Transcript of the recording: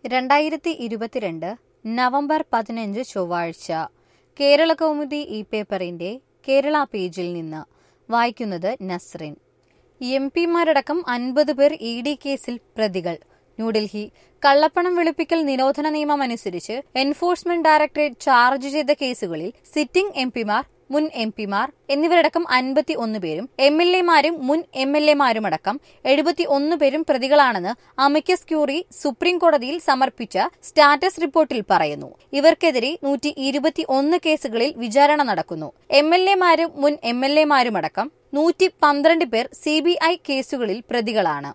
രണ്ടായിരത്തി ഇരുപത്തിരണ്ട് നവംബർ പതിനഞ്ച് ചൊവ്വാഴ്ച കേരള കൗമുദി ഈ പേപ്പറിന്റെ കേരള പേജിൽ നിന്ന് വായിക്കുന്നത് നസ്റിൻ എം പിമാരടക്കം അൻപത് പേർ ഇ ഡി കേസിൽ പ്രതികൾ ന്യൂഡൽഹി കള്ളപ്പണം വെളുപ്പിക്കൽ നിരോധന നിയമം അനുസരിച്ച് എൻഫോഴ്സ്മെന്റ് ഡയറക്ടറേറ്റ് ചാർജ് ചെയ്ത കേസുകളിൽ സിറ്റിംഗ് എം പിമാർ മുൻ എം പിമാർ എന്നിവരടക്കം അൻപത്തി ഒന്ന് പേരും എം എൽ എമാരും മുൻ എം എൽ എമാരുമടക്കം എഴുപത്തി ഒന്ന് പേരും പ്രതികളാണെന്ന് അമിക്കസ് ക്യൂറി സുപ്രീം കോടതിയിൽ സമർപ്പിച്ച സ്റ്റാറ്റസ് റിപ്പോർട്ടിൽ പറയുന്നു ഇവർക്കെതിരെ നൂറ്റി ഇരുപത്തി ഒന്ന് കേസുകളിൽ വിചാരണ നടക്കുന്നു എം എൽ എമാരും മുൻ എം എൽ എമാരുമടക്കം നൂറ്റി പന്ത്രണ്ട് പേർ സി ബി ഐ കേസുകളിൽ പ്രതികളാണ്